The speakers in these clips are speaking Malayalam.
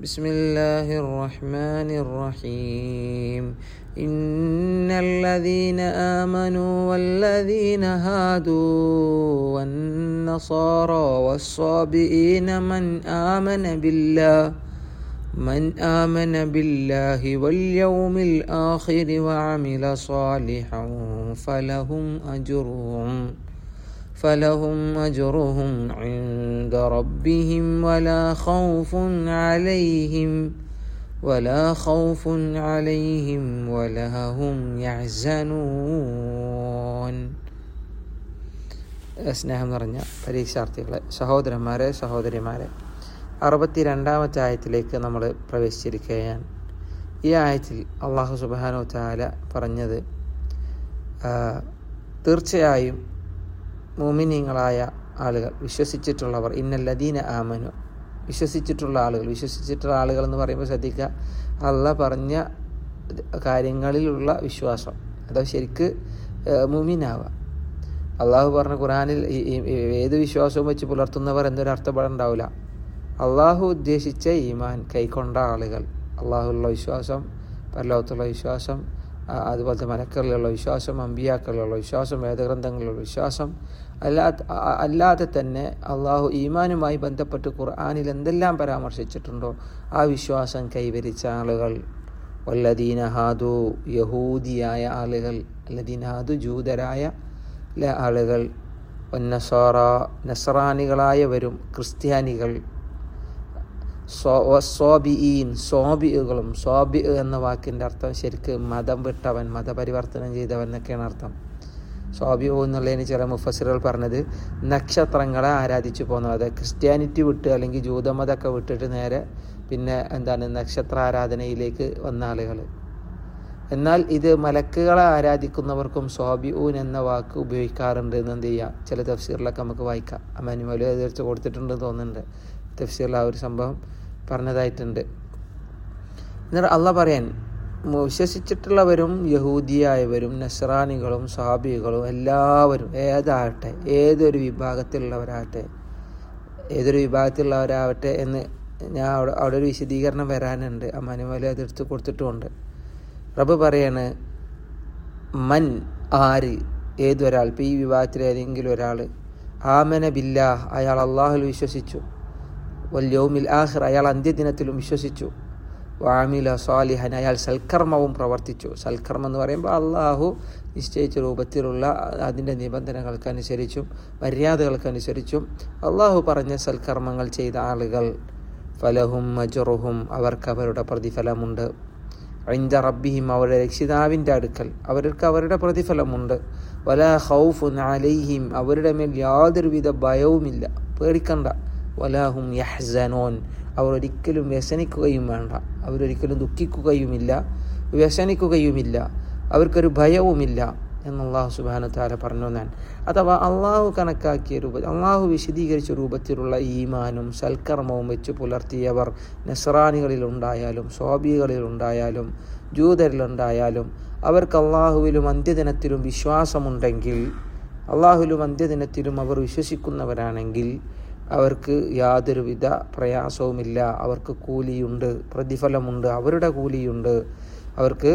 بسم الله الرحمن الرحيم إن الذين آمنوا والذين هادوا والنصارى والصابئين من آمن بالله من آمن بالله واليوم الآخر وعمل صالحا فلهم أجرهم فلهم أجرهم عند ربهم ولا خوف عليهم ولا خوف عليهم ولا هم يحزنون സ്നേഹം നിറഞ്ഞ പരീക്ഷാർത്ഥികളെ സഹോദരന്മാരെ സഹോദരിമാരെ അറുപത്തി രണ്ടാമത്തെ ആയത്തിലേക്ക് നമ്മൾ പ്രവേശിച്ചിരിക്കുകയാണ് ഈ ആയത്തിൽ അള്ളാഹു സുബാനോ താല പറഞ്ഞത് തീർച്ചയായും മോമിനിയങ്ങളായ ആളുകൾ വിശ്വസിച്ചിട്ടുള്ളവർ ഇന്നല്ലദീന ആമനു വിശ്വസിച്ചിട്ടുള്ള ആളുകൾ വിശ്വസിച്ചിട്ടുള്ള ആളുകൾ എന്ന് പറയുമ്പോൾ ശ്രദ്ധിക്കുക അല്ല പറഞ്ഞ കാര്യങ്ങളിലുള്ള വിശ്വാസം അതോ ശരിക്ക് മുമീനാവുക അള്ളാഹു പറഞ്ഞ ഖുറാനിൽ ഏത് വിശ്വാസവും വെച്ച് പുലർത്തുന്നവർ എന്നൊരർത്ഥം ഉണ്ടാവില്ല അള്ളാഹു ഉദ്ദേശിച്ച ഈമാൻ കൈക്കൊണ്ട ആളുകൾ അള്ളാഹുള്ള വിശ്വാസം പരലോകത്തുള്ള വിശ്വാസം അതുപോലത്തെ മലക്കളിലുള്ള വിശ്വാസം അമ്പിയാക്കളിലുള്ള വിശ്വാസം വേദഗ്രന്ഥങ്ങളിലുള്ള വിശ്വാസം അല്ലാത്ത അല്ലാതെ തന്നെ അള്ളാഹു ഈമാനുമായി ബന്ധപ്പെട്ട് ഖുർആാനിൽ എന്തെല്ലാം പരാമർശിച്ചിട്ടുണ്ടോ ആ വിശ്വാസം കൈവരിച്ച ആളുകൾ വല്ലദീന ഹാദു യഹൂദിയായ ആളുകൾ അല്ലദീന ഹാദു ജൂതരായ ആളുകൾ നസോറ നസറാനികളായവരും ക്രിസ്ത്യാനികൾ സോബിഈൻ സോബികളും സോബി എന്ന വാക്കിൻ്റെ അർത്ഥം ശരിക്ക് മതം വിട്ടവൻ മതപരിവർത്തനം ചെയ്തവൻ എന്നൊക്കെയാണ് അർത്ഥം സോബിയു എന്നുള്ളതിന് ചില മുഫസിറുകൾ പറഞ്ഞത് നക്ഷത്രങ്ങളെ ആരാധിച്ചു പോകുന്നത് ക്രിസ്ത്യാനിറ്റി വിട്ട് അല്ലെങ്കിൽ ജൂതമതമൊക്കെ വിട്ടിട്ട് നേരെ പിന്നെ എന്താണ് നക്ഷത്ര ആരാധനയിലേക്ക് വന്ന ആളുകൾ എന്നാൽ ഇത് മലക്കുകളെ ആരാധിക്കുന്നവർക്കും സോബിഊൻ എന്ന വാക്ക് ഉപയോഗിക്കാറുണ്ട് എന്ന് എന്ത് ചെയ്യുക ചില തഫ്സീറിലൊക്കെ നമുക്ക് വായിക്കാം അമാനുമലു തീർച്ച കൊടുത്തിട്ടുണ്ടെന്ന് തോന്നുന്നുണ്ട് തഫ്സീറിൽ ആ ഒരു സംഭവം പറഞ്ഞതായിട്ടുണ്ട് എന്നിട്ട് അള്ള പറയാൻ വിശ്വസിച്ചിട്ടുള്ളവരും യഹൂദിയായവരും നസ്രാനികളും സാബികളും എല്ലാവരും ഏതാകട്ടെ ഏതൊരു വിഭാഗത്തിലുള്ളവരാകട്ടെ ഏതൊരു വിഭാഗത്തിലുള്ളവരാവട്ടെ എന്ന് ഞാൻ അവിടെ അവിടെ ഒരു വിശദീകരണം വരാനുണ്ട് അമ്മാനുമല അതെടുത്ത് കൊടുത്തിട്ടുമുണ്ട് റബ്ബ് പറയാണ് മൻ ആര് ഏതൊരാൾ ഇപ്പോൾ ഈ വിഭാഗത്തിൽ ഏതെങ്കിലും ഒരാൾ ആമന ബില്ലാ അയാൾ അള്ളാഹുൽ വിശ്വസിച്ചു വല്യോമിൽ ആഹിർ അയാൾ അന്ത്യദിനത്തിലും വിശ്വസിച്ചു വാമില സ്വാലിഹൻ അയാൾ സൽക്കർമ്മവും പ്രവർത്തിച്ചു സൽക്കർമ്മം എന്ന് പറയുമ്പോൾ അള്ളാഹു നിശ്ചയിച്ച രൂപത്തിലുള്ള അതിൻ്റെ നിബന്ധനകൾക്കനുസരിച്ചും മര്യാദകൾക്കനുസരിച്ചും അള്ളാഹു പറഞ്ഞ സൽക്കർമ്മങ്ങൾ ചെയ്ത ആളുകൾ ഫലഹും മജറുഹും അവർക്ക് അവരുടെ പ്രതിഫലമുണ്ട് ഐന്ദ റബ്ബിഹിം അവരുടെ രക്ഷിതാവിൻ്റെ അടുക്കൽ അവർക്ക് അവരുടെ പ്രതിഫലമുണ്ട് വല ഹൗഫുൻ അലൈഹിം അവരുടെ മേൽ യാതൊരുവിധ ഭയവുമില്ല പേടിക്കണ്ട വലാഹും യഹ്സനോൻ അവർ ഒരിക്കലും വ്യസനിക്കുകയും വേണ്ട അവരൊരിക്കലും ദുഃഖിക്കുകയുമില്ല വ്യസനിക്കുകയുമില്ല അവർക്കൊരു ഭയവുമില്ല എന്ന് അള്ളാഹു സുബാനു താല പറഞ്ഞു ഞാൻ അഥവാ അള്ളാഹു കണക്കാക്കിയ രൂപ അള്ളാഹു വിശദീകരിച്ച രൂപത്തിലുള്ള ഈമാനും സൽക്കർമ്മവും വെച്ച് പുലർത്തിയവർ നസ്രാനികളിലുണ്ടായാലും സ്വാബികളിലുണ്ടായാലും ജൂതരിലുണ്ടായാലും അവർക്ക് അള്ളാഹുവിലും അന്ത്യദിനത്തിലും വിശ്വാസമുണ്ടെങ്കിൽ അള്ളാഹുലും അന്ത്യദിനത്തിലും അവർ വിശ്വസിക്കുന്നവരാണെങ്കിൽ അവർക്ക് യാതൊരുവിധ പ്രയാസവുമില്ല അവർക്ക് കൂലിയുണ്ട് പ്രതിഫലമുണ്ട് അവരുടെ കൂലിയുണ്ട് അവർക്ക്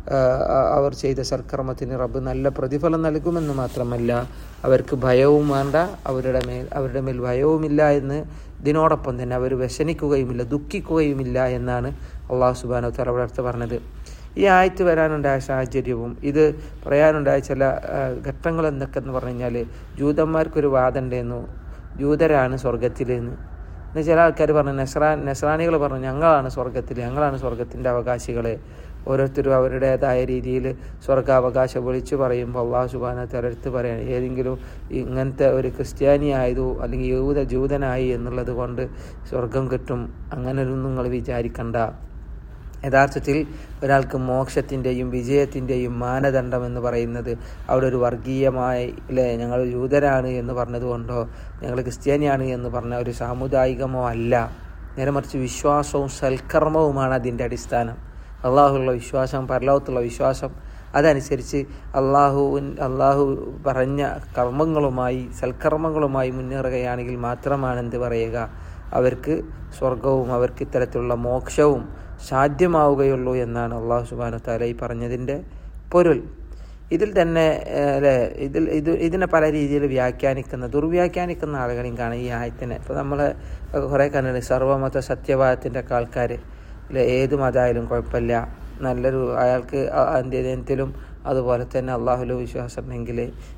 അവർ ചെയ്ത സൽക്കർമ്മത്തിന് റബ്ബ് നല്ല പ്രതിഫലം നൽകുമെന്ന് മാത്രമല്ല അവർക്ക് ഭയവും വേണ്ട അവരുടെ മേൽ അവരുടെ മേൽ ഭയവുമില്ല എന്ന് ഇതിനോടൊപ്പം തന്നെ അവർ വ്യസനിക്കുകയുമില്ല ദുഃഖിക്കുകയുമില്ല എന്നാണ് അള്ളാഹു സുബാനോ തല അടുത്ത് പറഞ്ഞത് ഈ ആയത്ത് വരാനുണ്ടായ സാഹചര്യവും ഇത് പറയാനുണ്ടായ ചില ഘട്ടങ്ങൾ എന്തൊക്കെയെന്ന് പറഞ്ഞു കഴിഞ്ഞാൽ ജൂതന്മാർക്കൊരു വാദമുണ്ടായിരുന്നു ജൂതരാണ് സ്വർഗത്തിലെന്ന് എന്ന് ചില ആൾക്കാർ പറഞ്ഞു നെസ്രാ നെസ്രാനികൾ പറഞ്ഞു ഞങ്ങളാണ് സ്വർഗത്തിൽ ഞങ്ങളാണ് സ്വർഗത്തിൻ്റെ അവകാശികൾ ഓരോരുത്തരും അവരുടേതായ രീതിയിൽ സ്വർഗാവകാശം വിളിച്ചു പറയുമ്പോൾ അള്ളാഹു സുബാന തെരടുത്ത് പറയാൻ ഏതെങ്കിലും ഇങ്ങനത്തെ ഒരു ക്രിസ്ത്യാനി ആയതു അല്ലെങ്കിൽ യൂത ജൂതനായി എന്നുള്ളത് കൊണ്ട് സ്വർഗം കിട്ടും അങ്ങനെയൊന്നും നിങ്ങൾ വിചാരിക്കണ്ട യഥാർത്ഥത്തിൽ ഒരാൾക്ക് മോക്ഷത്തിൻ്റെയും വിജയത്തിൻ്റെയും മാനദണ്ഡം എന്ന് പറയുന്നത് അവിടെ ഒരു വർഗീയമായി അല്ലേ ഞങ്ങൾ ജൂതരാണ് എന്ന് പറഞ്ഞതുകൊണ്ടോ ഞങ്ങൾ ക്രിസ്ത്യാനിയാണ് എന്ന് പറഞ്ഞ ഒരു സാമുദായികമോ അല്ല നേരെ മറിച്ച് വിശ്വാസവും സൽക്കർമ്മവുമാണ് അതിൻ്റെ അടിസ്ഥാനം അള്ളാഹുള്ള വിശ്വാസം പരലോകത്തുള്ള വിശ്വാസം അതനുസരിച്ച് അള്ളാഹു അള്ളാഹു പറഞ്ഞ കർമ്മങ്ങളുമായി സൽക്കർമ്മങ്ങളുമായി മുന്നേറുകയാണെങ്കിൽ മാത്രമാണ് എന്ത് പറയുക അവർക്ക് സ്വർഗവും അവർക്ക് ഇത്തരത്തിലുള്ള മോക്ഷവും സാധ്യമാവുകയുള്ളൂ എന്നാണ് അള്ളാഹു സുബാന താല ഈ പറഞ്ഞതിൻ്റെ പൊരുൾ ഇതിൽ തന്നെ അല്ലേ ഇതിൽ ഇത് ഇതിനെ പല രീതിയിൽ വ്യാഖ്യാനിക്കുന്ന ദുർവ്യാഖ്യാനിക്കുന്ന ആളുകളെയും കാണാം ഈ ആയത്തിനെ ഇപ്പോൾ നമ്മൾ കുറേ കണ്ടിട്ടുണ്ട് സർവമത സത്യവാദത്തിൻ്റെ ഒക്കെ ആൾക്കാർ അല്ലെ ഏത് മതമായാലും കുഴപ്പമില്ല നല്ലൊരു അയാൾക്ക് അന്ത്യദിനത്തിലും അതുപോലെ തന്നെ അള്ളാഹുല വിശ്വാസം ഉണ്ടെങ്കിൽ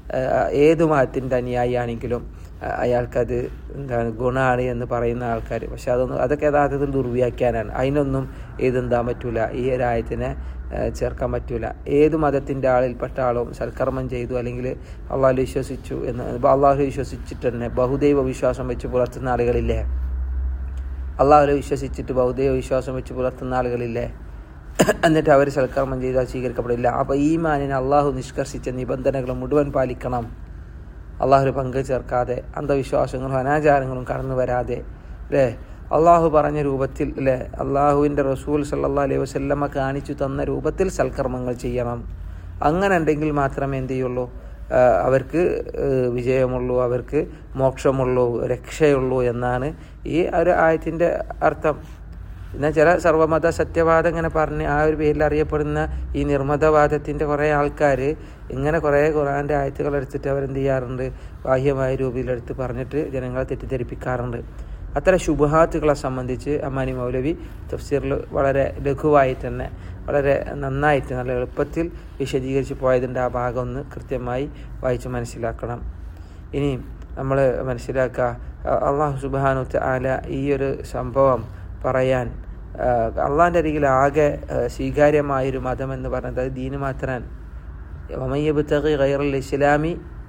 ഏത് മതത്തിൻ്റെ അനുയായിയാണെങ്കിലും അയാൾക്കത് എന്താണ് ഗുണമാണ് എന്ന് പറയുന്ന ആൾക്കാർ പക്ഷെ അതൊന്നും അതൊക്കെ യഥാർത്ഥത്തിൽ ദുർവ്യാഖ്യാനാണ് അതിനൊന്നും ഇതെന്താൻ പറ്റൂല ഈ ഒരായത്തിനെ ചേർക്കാൻ പറ്റൂല ഏത് മതത്തിൻ്റെ ആളിൽപ്പെട്ട ആളും സൽക്കർമ്മം ചെയ്തു അല്ലെങ്കിൽ അള്ളാഹു വിശ്വസിച്ചു എന്ന് അള്ളാഹു വിശ്വസിച്ചിട്ട് തന്നെ ബഹുദൈവ വിശ്വാസം വെച്ച് പുലർത്തുന്ന ആളുകളില്ലേ അള്ളാഹുലെ വിശ്വസിച്ചിട്ട് ബൗദ്ധൈവ വിശ്വാസം വെച്ച് പുലർത്തുന്ന ആളുകളില്ലേ എന്നിട്ട് അവർ സൽക്കർമ്മം ചെയ്താൽ സ്വീകരിക്കപ്പെടില്ല അപ്പോൾ ഈ മാനിന് അള്ളാഹു നിഷ്കർഷിച്ച നിബന്ധനകൾ മുഴുവൻ പാലിക്കണം അള്ളാഹു പങ്ക് ചേർക്കാതെ അന്ധവിശ്വാസങ്ങളും അനാചാരങ്ങളും കടന്നു വരാതെ അല്ലേ അള്ളാഹു പറഞ്ഞ രൂപത്തിൽ അല്ലേ അള്ളാഹുവിൻ്റെ റസൂൽ സല്ലാ അലൈഹി വസ്ല്ലമ്മ കാണിച്ചു തന്ന രൂപത്തിൽ സൽക്കർമ്മങ്ങൾ ചെയ്യണം അങ്ങനെ ഉണ്ടെങ്കിൽ മാത്രമേ എന്ത് ചെയ്യുള്ളൂ അവർക്ക് വിജയമുള്ളൂ അവർക്ക് മോക്ഷമുള്ളൂ രക്ഷയുള്ളൂ എന്നാണ് ഈ ഒരു ആയത്തിൻ്റെ അർത്ഥം എന്നാൽ ചില സർവമത സത്യവാദം ഇങ്ങനെ പറഞ്ഞ് ആ ഒരു പേരിൽ അറിയപ്പെടുന്ന ഈ നിർമ്മതവാദത്തിൻ്റെ കുറേ ആൾക്കാർ ഇങ്ങനെ കുറേ ഖുറാൻ്റെ ആയത്തുകൾ എടുത്തിട്ട് അവരെന്ത് ചെയ്യാറുണ്ട് ബാഹ്യമായ രൂപയിലെടുത്ത് പറഞ്ഞിട്ട് ജനങ്ങളെ തെറ്റിദ്ധരിപ്പിക്കാറുണ്ട് അത്തരം ശുഭഹാത്തുകളെ സംബന്ധിച്ച് അമ്മാനി മൗലവി തഫ്സീറിൽ വളരെ ലഘുവായി തന്നെ വളരെ നന്നായിട്ട് നല്ല എളുപ്പത്തിൽ വിശദീകരിച്ച് പോയതിൻ്റെ ആ ഭാഗം ഒന്ന് കൃത്യമായി വായിച്ച് മനസ്സിലാക്കണം ഇനി നമ്മൾ മനസ്സിലാക്കുക അള്ളാഹു സുബാനുത്ത് ആല ഈ ഒരു സംഭവം പറയാൻ അള്ളാഹിൻ്റെ അരികിൽ ആകെ സ്വീകാര്യമായൊരു മതം എന്ന് പറയുന്നത് അത് ദീന് മാത്രാൻ മമയ്യബുത്തഖി ഖൈറുൽ ഇസ്ലാമി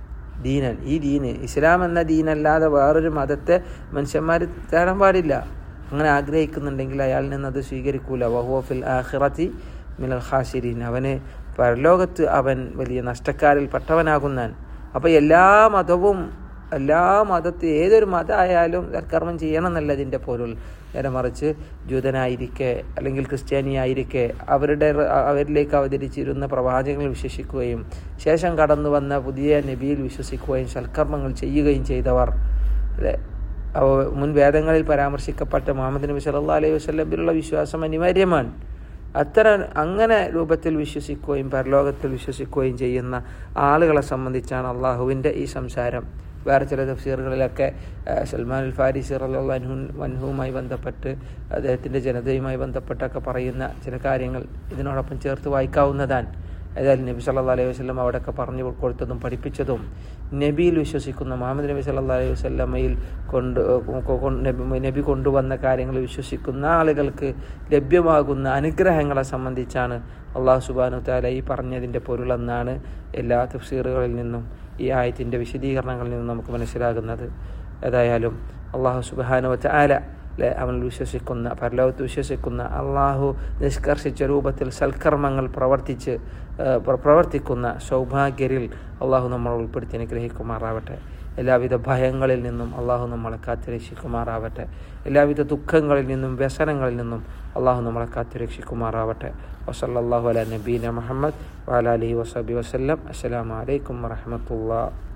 ദീനൻ ഈ ദീന് ഇസ്ലാം എന്ന ദീനല്ലാതെ വേറൊരു മതത്തെ മനുഷ്യന്മാർ തേടാൻ പാടില്ല അങ്ങനെ ആഗ്രഹിക്കുന്നുണ്ടെങ്കിൽ അയാളിൽ നിന്ന് അത് സ്വീകരിക്കൂല വഹുഫിൽ ആഹിറത്തി മിനൽ ഖാസിരീൻ അവന് പരലോകത്ത് അവൻ വലിയ നഷ്ടക്കാരിൽ പെട്ടവനാകുന്നാൻ അപ്പോൾ എല്ലാ മതവും എല്ലാ മതത്തിൽ ഏതൊരു മതമായാലും സൽക്കർമ്മം ചെയ്യണം എന്നല്ല ഇതിൻ്റെ പൊരുൾ നേരെ മറിച്ച് ജൂതനായിരിക്കെ അല്ലെങ്കിൽ ക്രിസ്ത്യാനിയായിരിക്കെ അവരുടെ അവരിലേക്ക് അവതരിച്ചിരുന്ന പ്രവാചകങ്ങൾ വിശ്വസിക്കുകയും ശേഷം കടന്നു വന്ന പുതിയ നബിയിൽ വിശ്വസിക്കുകയും സൽക്കർമ്മങ്ങൾ ചെയ്യുകയും ചെയ്തവർ അല്ലേ മുൻ വേദങ്ങളിൽ പരാമർശിക്കപ്പെട്ട മുഹമ്മദ് നബി സല്ലാ അലൈഹി വസ്ലമിലുള്ള വിശ്വാസം അനിവാര്യമാണ് അത്തരം അങ്ങനെ രൂപത്തിൽ വിശ്വസിക്കുകയും പരലോകത്തിൽ വിശ്വസിക്കുകയും ചെയ്യുന്ന ആളുകളെ സംബന്ധിച്ചാണ് അള്ളാഹുവിൻ്റെ ഈ സംസാരം വേറെ ചില തഫ്സീറുകളിലൊക്കെ സൽമാൻ അൽ ഫാരിസി റഹു വൻഹുവുമായി ബന്ധപ്പെട്ട് അദ്ദേഹത്തിൻ്റെ ജനതയുമായി ബന്ധപ്പെട്ടൊക്കെ പറയുന്ന ചില കാര്യങ്ങൾ ഇതിനോടൊപ്പം ചേർത്ത് വായിക്കാവുന്നതാണ് ഏതായാലും നബി സല്ലാ അലൈഹി വസ്ലം അവിടെയൊക്കെ പറഞ്ഞു കൊടുത്തതും പഠിപ്പിച്ചതും നബിയിൽ വിശ്വസിക്കുന്ന മുഹമ്മദ് നബി സല്ലാ അലൈഹി വസ്ലമയിൽ കൊണ്ട് നബി കൊണ്ടുവന്ന കാര്യങ്ങൾ വിശ്വസിക്കുന്ന ആളുകൾക്ക് ലഭ്യമാകുന്ന അനുഗ്രഹങ്ങളെ സംബന്ധിച്ചാണ് അള്ളാഹു സുബാനു താല ഈ പറഞ്ഞതിൻ്റെ പൊരുളെന്നാണ് എല്ലാ തഫ്സീറുകളിൽ നിന്നും ഈ ആയത്തിൻ്റെ വിശദീകരണങ്ങളിൽ നിന്നും നമുക്ക് മനസ്സിലാകുന്നത് ഏതായാലും അള്ളാഹു സുബാനുവച്ച ആല അല്ലെ അവൻ വിശ്വസിക്കുന്ന പരലോകത്ത് വിശ്വസിക്കുന്ന അള്ളാഹു നിഷ്കർഷിച്ച രൂപത്തിൽ സൽക്കർമ്മങ്ങൾ പ്രവർത്തിച്ച് പ്രവർത്തിക്കുന്ന സൗഭാഗ്യരിൽ അള്ളാഹു നമ്മൾ ഉൾപ്പെടുത്തി അനുഗ്രഹിക്കുമാറാവട്ടെ എല്ലാവിധ ഭയങ്ങളിൽ നിന്നും അള്ളാഹു നമ്മളെ കാത്തുരക്ഷിക്കുമാറാവട്ടെ എല്ലാവിധ ദുഃഖങ്ങളിൽ നിന്നും വ്യസനങ്ങളിൽ നിന്നും അള്ളാഹു നമ്മളെ കാത്തുരക്ഷിക്കുമാറാവട്ടെ വസല്ലാഹു അല നബീന മുഹമ്മദ് വാലാലി വസബി വസ്ലം അസ്സലാമലൈക്കും വറഹമത്തുള്ള